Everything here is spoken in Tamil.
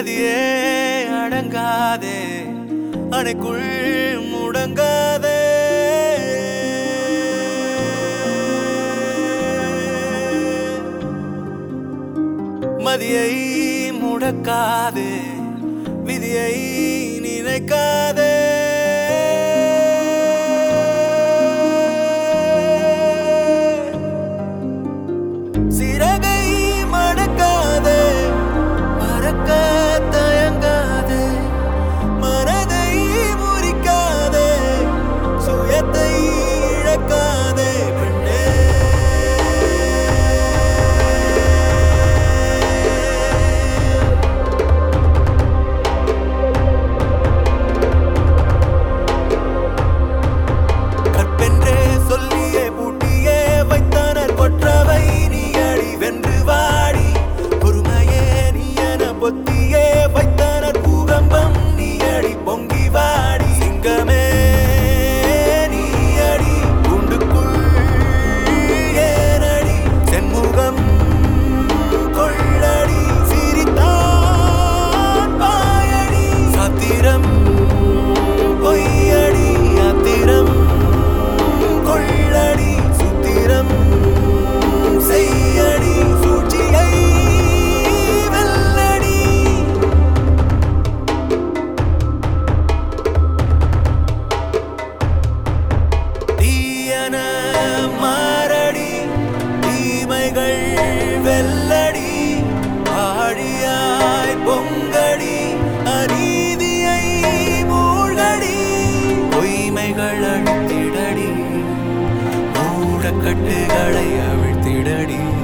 நதியே அடங்காதே அணைக்குள் முடங்காதே மதியை முடக்காதே விதியை நினைக்காதே சிறகை மடக்காதே மறக்க தயங்காதே மனதை முறிக்காதே சுயத்தை இழக்காதே பெண்ணே கற்பென்றே சொல்லியே பூட்டியே வைத்தனர் கொற்றவை நீ அடி வென்று வாடி பொறுமையே நீ என பொத்தியே வைத்தனர் பூகம்பம் நீ அடி பொங்கி வாடி சிங்கமே நீ அடி கூண்டுக்குள் ஏனடி செண்முகம் கொள்ளடி சிரித்தான் பாயடி சத்திரம் பொய்யடி அத்திரம் கொள்ளடி சுத்திரம் செய்யடி சூழ்ச்சியை வெல்லடி தீயன மாரடி தீமைகள் வெல்லடி ஆழியாய் பொங்கடி அநீதியை மூழ்கடி பொய்மைகள் அழித்திடடி மூடக்கட்டுகளை அவிழ்த்திடடி